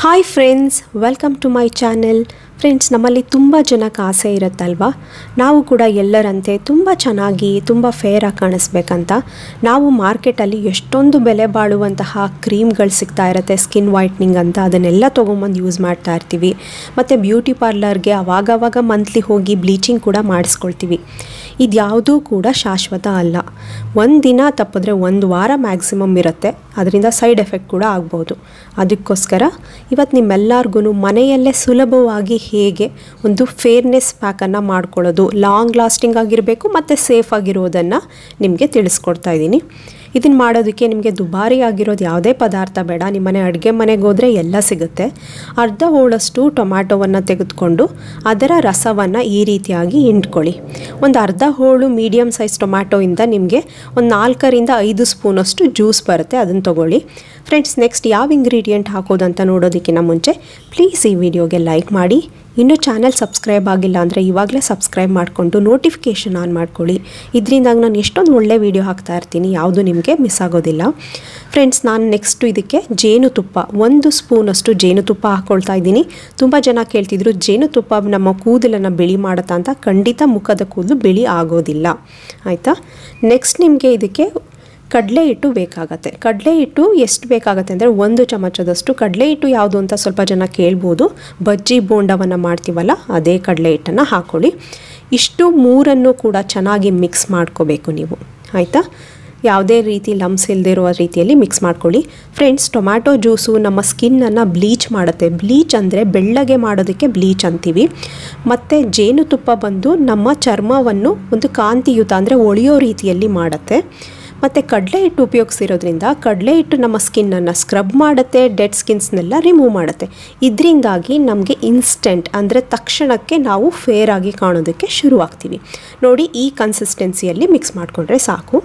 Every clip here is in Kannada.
hi friends welcome to my channel friends ನಮ್ಮಲ್ಲಿ ತುಂಬ ಜನಕ್ಕೆ ಆಸೆ ಇರುತ್ತಲ್ವಾ ನಾವು ಕೂಡ ಎಲ್ಲರಂತೆ ತುಂಬ ಚೆನ್ನಾಗಿ ತುಂಬ ಫೇರಾಗಿ ಕಾಣಿಸ್ಬೇಕಂತ ನಾವು ಮಾರ್ಕೆಟಲ್ಲಿ ಎಷ್ಟೊಂದು ಬೆಲೆ ಬಾಳುವಂತಹ ಕ್ರೀಮ್ಗಳು ಸಿಗ್ತಾ ಇರುತ್ತೆ ಸ್ಕಿನ್ ವೈಟ್ನಿಂಗ್ ಅಂತ ಅದನ್ನೆಲ್ಲ ತೊಗೊಂಬಂದು ಯೂಸ್ ಮಾಡ್ತಾ ಇರ್ತೀವಿ ಮತ್ತು ಬ್ಯೂಟಿ ಪಾರ್ಲರ್ಗೆ ಅವಾಗವಾಗ ಮಂತ್ಲಿ ಹೋಗಿ ಬ್ಲೀಚಿಂಗ್ ಕೂಡ ಮಾಡಿಸ್ಕೊಳ್ತೀವಿ ಇದ್ಯಾವುದೂ ಕೂಡ ಶಾಶ್ವತ ಅಲ್ಲ ಒಂದು ದಿನ ತಪ್ಪಿದ್ರೆ ಒಂದು ವಾರ ಮ್ಯಾಕ್ಸಿಮಮ್ ಇರುತ್ತೆ ಅದರಿಂದ ಸೈಡ್ ಎಫೆಕ್ಟ್ ಕೂಡ ಆಗ್ಬೋದು ಅದಕ್ಕೋಸ್ಕರ ಇವತ್ತು ನಿಮ್ಮೆಲ್ಲರಿಗೂ ಮನೆಯಲ್ಲೇ ಸುಲಭವಾಗಿ ಹೇಗೆ ಒಂದು ಫೇರ್ನೆಸ್ ಪ್ಯಾಕನ್ನು ಮಾಡ್ಕೊಳ್ಳೋದು ಲಾಂಗ್ ಲಾಸ್ಟಿಂಗ್ ಆಗಿರಬೇಕು ಮತ್ತು ಸೇಫ್ ಆಗಿರೋದನ್ನು ನಿಮಗೆ ತಿಳಿಸ್ಕೊಡ್ತಾ ಇದ್ದೀನಿ ಇದನ್ನು ಮಾಡೋದಕ್ಕೆ ನಿಮಗೆ ದುಬಾರಿ ಆಗಿರೋದು ಯಾವುದೇ ಪದಾರ್ಥ ಬೇಡ ನಿಮ್ಮನೆ ಅಡುಗೆ ಮನೆಗೆ ಹೋದರೆ ಎಲ್ಲ ಸಿಗುತ್ತೆ ಅರ್ಧ ಹೋಳಷ್ಟು ಟೊಮ್ಯಾಟೊವನ್ನು ತೆಗೆದುಕೊಂಡು ಅದರ ರಸವನ್ನು ಈ ರೀತಿಯಾಗಿ ಹಿಂಡ್ಕೊಳ್ಳಿ ಒಂದು ಅರ್ಧ ಹೋಳು ಮೀಡಿಯಮ್ ಸೈಜ್ ಟೊಮ್ಯಾಟೊಯಿಂದ ನಿಮಗೆ ಒಂದು ನಾಲ್ಕರಿಂದ ಐದು ಸ್ಪೂನಷ್ಟು ಜ್ಯೂಸ್ ಬರುತ್ತೆ ಅದನ್ನು ತೊಗೊಳ್ಳಿ ಫ್ರೆಂಡ್ಸ್ ನೆಕ್ಸ್ಟ್ ಯಾವ ಇಂಗ್ರೀಡಿಯೆಂಟ್ ಹಾಕೋದಂತ ನೋಡೋದಕ್ಕಿಂತ ಮುಂಚೆ ಪ್ಲೀಸ್ ಈ ವಿಡಿಯೋಗೆ ಲೈಕ್ ಮಾಡಿ ಇನ್ನೂ ಚಾನಲ್ ಸಬ್ಸ್ಕ್ರೈಬ್ ಆಗಿಲ್ಲ ಅಂದರೆ ಇವಾಗಲೇ ಸಬ್ಸ್ಕ್ರೈಬ್ ಮಾಡಿಕೊಂಡು ನೋಟಿಫಿಕೇಷನ್ ಆನ್ ಮಾಡ್ಕೊಳ್ಳಿ ಇದರಿಂದಾಗ ನಾನು ಎಷ್ಟೊಂದು ಒಳ್ಳೆ ವೀಡಿಯೋ ಹಾಕ್ತಾ ಇರ್ತೀನಿ ಯಾವುದು ನಿಮಗೆ ಮಿಸ್ ಆಗೋದಿಲ್ಲ ಫ್ರೆಂಡ್ಸ್ ನಾನು ನೆಕ್ಸ್ಟು ಇದಕ್ಕೆ ಜೇನುತುಪ್ಪ ಒಂದು ಸ್ಪೂನಷ್ಟು ಜೇನುತುಪ್ಪ ಹಾಕ್ಕೊಳ್ತಾ ಇದ್ದೀನಿ ತುಂಬ ಜನ ಕೇಳ್ತಿದ್ರು ಜೇನುತುಪ್ಪ ನಮ್ಮ ಕೂದಲನ್ನು ಬಿಳಿ ಮಾಡುತ್ತಾ ಅಂತ ಖಂಡಿತ ಮುಖದ ಕೂದಲು ಬಿಳಿ ಆಗೋದಿಲ್ಲ ಆಯಿತಾ ನೆಕ್ಸ್ಟ್ ನಿಮಗೆ ಇದಕ್ಕೆ ಕಡಲೆ ಹಿಟ್ಟು ಬೇಕಾಗತ್ತೆ ಕಡಲೆ ಹಿಟ್ಟು ಎಷ್ಟು ಬೇಕಾಗತ್ತೆ ಅಂದರೆ ಒಂದು ಚಮಚದಷ್ಟು ಕಡಲೆ ಹಿಟ್ಟು ಯಾವುದು ಅಂತ ಸ್ವಲ್ಪ ಜನ ಕೇಳ್ಬೋದು ಬಜ್ಜಿ ಬೋಂಡವನ್ನು ಮಾಡ್ತೀವಲ್ಲ ಅದೇ ಕಡಲೆ ಹಿಟ್ಟನ್ನು ಹಾಕ್ಕೊಳ್ಳಿ ಇಷ್ಟು ಮೂರನ್ನು ಕೂಡ ಚೆನ್ನಾಗಿ ಮಿಕ್ಸ್ ಮಾಡ್ಕೋಬೇಕು ನೀವು ಆಯಿತಾ ಯಾವುದೇ ರೀತಿ ಲಮ್ಸ್ ಇಲ್ಲದೆ ಇರುವ ರೀತಿಯಲ್ಲಿ ಮಿಕ್ಸ್ ಮಾಡ್ಕೊಳ್ಳಿ ಫ್ರೆಂಡ್ಸ್ ಟೊಮ್ಯಾಟೊ ಜ್ಯೂಸು ನಮ್ಮ ಸ್ಕಿನ್ನನ್ನು ಬ್ಲೀಚ್ ಮಾಡುತ್ತೆ ಬ್ಲೀಚ್ ಅಂದರೆ ಬೆಳ್ಳಗೆ ಮಾಡೋದಕ್ಕೆ ಬ್ಲೀಚ್ ಅಂತೀವಿ ಮತ್ತು ಜೇನುತುಪ್ಪ ಬಂದು ನಮ್ಮ ಚರ್ಮವನ್ನು ಒಂದು ಕಾಂತಿಯುತ ಅಂದರೆ ಒಳೆಯೋ ರೀತಿಯಲ್ಲಿ ಮಾಡುತ್ತೆ ಮತ್ತು ಕಡಲೆ ಹಿಟ್ಟು ಉಪಯೋಗಿಸಿರೋದ್ರಿಂದ ಕಡಲೆ ಹಿಟ್ಟು ನಮ್ಮ ಸ್ಕಿನ್ನನ್ನು ಸ್ಕ್ರಬ್ ಮಾಡುತ್ತೆ ಡೆಡ್ ಸ್ಕಿನ್ಸ್ನೆಲ್ಲ ರಿಮೂವ್ ಮಾಡುತ್ತೆ ಇದರಿಂದಾಗಿ ನಮಗೆ ಇನ್ಸ್ಟೆಂಟ್ ಅಂದರೆ ತಕ್ಷಣಕ್ಕೆ ನಾವು ಫೇರ್ ಆಗಿ ಕಾಣೋದಕ್ಕೆ ಶುರುವಾಗ್ತೀವಿ ನೋಡಿ ಈ ಕನ್ಸಿಸ್ಟೆನ್ಸಿಯಲ್ಲಿ ಮಿಕ್ಸ್ ಮಾಡಿಕೊಂಡ್ರೆ ಸಾಕು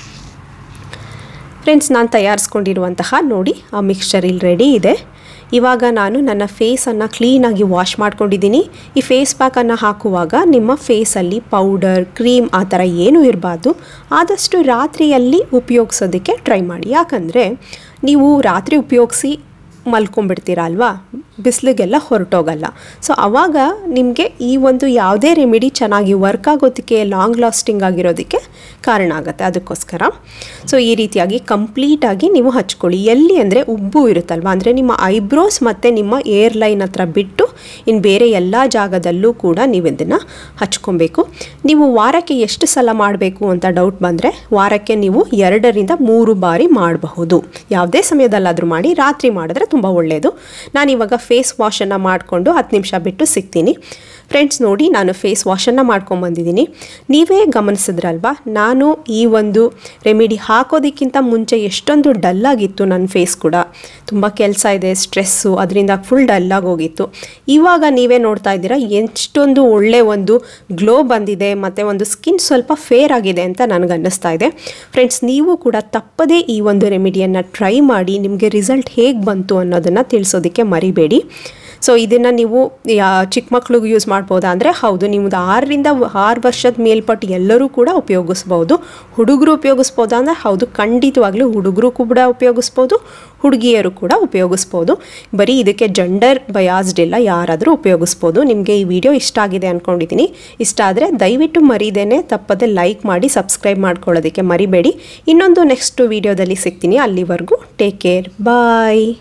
ಫ್ರೆಂಡ್ಸ್ ನಾನು ತಯಾರಿಸ್ಕೊಂಡಿರುವಂತಹ ನೋಡಿ ಆ ಮಿಕ್ಸ್ಚರ್ ಇಲ್ಲಿ ರೆಡಿ ಇದೆ ಇವಾಗ ನಾನು ನನ್ನ ಫೇಸನ್ನು ಕ್ಲೀನಾಗಿ ವಾಶ್ ಮಾಡ್ಕೊಂಡಿದ್ದೀನಿ ಈ ಫೇಸ್ ಪ್ಯಾಕನ್ನು ಹಾಕುವಾಗ ನಿಮ್ಮ ಫೇಸಲ್ಲಿ ಪೌಡರ್ ಕ್ರೀಮ್ ಆ ಥರ ಏನೂ ಇರಬಾರ್ದು ಆದಷ್ಟು ರಾತ್ರಿಯಲ್ಲಿ ಉಪಯೋಗಿಸೋದಕ್ಕೆ ಟ್ರೈ ಮಾಡಿ ಯಾಕಂದರೆ ನೀವು ರಾತ್ರಿ ಉಪಯೋಗಿಸಿ ಮಲ್ಕೊಂಡ್ಬಿಡ್ತೀರ ಅಲ್ವಾ ಬಿಸಿಲಿಗೆಲ್ಲ ಹೊರಟೋಗಲ್ಲ ಸೊ ಆವಾಗ ನಿಮಗೆ ಈ ಒಂದು ಯಾವುದೇ ರೆಮಿಡಿ ಚೆನ್ನಾಗಿ ವರ್ಕ್ ಆಗೋದಕ್ಕೆ ಲಾಂಗ್ ಲಾಸ್ಟಿಂಗ್ ಆಗಿರೋದಕ್ಕೆ ಕಾರಣ ಆಗುತ್ತೆ ಅದಕ್ಕೋಸ್ಕರ ಸೊ ಈ ರೀತಿಯಾಗಿ ಕಂಪ್ಲೀಟಾಗಿ ನೀವು ಹಚ್ಕೊಳ್ಳಿ ಎಲ್ಲಿ ಅಂದರೆ ಉಬ್ಬು ಇರುತ್ತಲ್ವ ಅಂದರೆ ನಿಮ್ಮ ಐಬ್ರೋಸ್ ಮತ್ತು ನಿಮ್ಮ ಏರ್ ಲೈನ್ ಹತ್ರ ಬಿಟ್ಟು ಇನ್ನು ಬೇರೆ ಎಲ್ಲ ಜಾಗದಲ್ಲೂ ಕೂಡ ನೀವು ಇದನ್ನು ಹಚ್ಕೊಬೇಕು ನೀವು ವಾರಕ್ಕೆ ಎಷ್ಟು ಸಲ ಮಾಡಬೇಕು ಅಂತ ಡೌಟ್ ಬಂದರೆ ವಾರಕ್ಕೆ ನೀವು ಎರಡರಿಂದ ಮೂರು ಬಾರಿ ಮಾಡಬಹುದು ಯಾವುದೇ ಸಮಯದಲ್ಲಾದರೂ ಮಾಡಿ ರಾತ್ರಿ ಮಾಡಿದ್ರೆ ತುಂಬ ಒಳ್ಳೆಯದು ನಾನಿವಾಗ ಫೇಸ್ ವಾಶನ್ನು ಮಾಡಿಕೊಂಡು ಹತ್ತು ನಿಮಿಷ ಬಿಟ್ಟು ಸಿಗ್ತೀನಿ ಫ್ರೆಂಡ್ಸ್ ನೋಡಿ ನಾನು ಫೇಸ್ ವಾಶನ್ನು ಮಾಡ್ಕೊಂಬಂದಿದ್ದೀನಿ ನೀವೇ ಗಮನಿಸಿದ್ರಲ್ವಾ ನಾನು ಈ ಒಂದು ರೆಮಿಡಿ ಹಾಕೋದಕ್ಕಿಂತ ಮುಂಚೆ ಎಷ್ಟೊಂದು ಡಲ್ಲಾಗಿತ್ತು ನನ್ನ ಫೇಸ್ ಕೂಡ ತುಂಬ ಕೆಲಸ ಇದೆ ಸ್ಟ್ರೆಸ್ಸು ಅದರಿಂದ ಫುಲ್ ಡಲ್ಲಾಗಿ ಹೋಗಿತ್ತು ಇವಾಗ ನೀವೇ ನೋಡ್ತಾ ಇದ್ದೀರಾ ಎಷ್ಟೊಂದು ಒಳ್ಳೆ ಒಂದು ಗ್ಲೋ ಬಂದಿದೆ ಮತ್ತು ಒಂದು ಸ್ಕಿನ್ ಸ್ವಲ್ಪ ಫೇರ್ ಆಗಿದೆ ಅಂತ ನನಗೆ ಅನ್ನಿಸ್ತಾ ಇದೆ ಫ್ರೆಂಡ್ಸ್ ನೀವು ಕೂಡ ತಪ್ಪದೇ ಈ ಒಂದು ರೆಮಿಡಿಯನ್ನು ಟ್ರೈ ಮಾಡಿ ನಿಮಗೆ ರಿಸಲ್ಟ್ ಹೇಗೆ ಬಂತು ಅನ್ನೋದನ್ನು ತಿಳಿಸೋದಕ್ಕೆ ಮರಿಬೇಡಿ ಸೊ ಇದನ್ನು ನೀವು ಯಾ ಚಿಕ್ಕ ಮಕ್ಳಿಗೆ ಯೂಸ್ ಮಾಡ್ಬೋದಾ ಅಂದರೆ ಹೌದು ನಿಮ್ಮದು ಆರರಿಂದ ಆರು ವರ್ಷದ ಮೇಲ್ಪಟ್ಟು ಎಲ್ಲರೂ ಕೂಡ ಉಪಯೋಗಿಸ್ಬೋದು ಹುಡುಗರು ಉಪಯೋಗಿಸ್ಬೋದಾ ಅಂದರೆ ಹೌದು ಖಂಡಿತವಾಗ್ಲೂ ಹುಡುಗರು ಕೂಡ ಉಪಯೋಗಿಸ್ಬೋದು ಹುಡುಗಿಯರು ಕೂಡ ಉಪಯೋಗಿಸ್ಬೋದು ಬರೀ ಇದಕ್ಕೆ ಜಂಡರ್ ಬಯಾಸ್ಡ್ ಇಲ್ಲ ಯಾರಾದರೂ ಉಪಯೋಗಿಸ್ಬೋದು ನಿಮಗೆ ಈ ವಿಡಿಯೋ ಇಷ್ಟ ಆಗಿದೆ ಅಂದ್ಕೊಂಡಿದ್ದೀನಿ ಇಷ್ಟ ಆದರೆ ದಯವಿಟ್ಟು ಮರಿದೇನೆ ತಪ್ಪದೆ ಲೈಕ್ ಮಾಡಿ ಸಬ್ಸ್ಕ್ರೈಬ್ ಮಾಡ್ಕೊಳ್ಳೋದಕ್ಕೆ ಮರಿಬೇಡಿ ಇನ್ನೊಂದು ನೆಕ್ಸ್ಟ್ ವಿಡಿಯೋದಲ್ಲಿ ಸಿಗ್ತೀನಿ ಅಲ್ಲಿವರೆಗೂ ಟೇಕ್ ಕೇರ್ ಬಾಯ್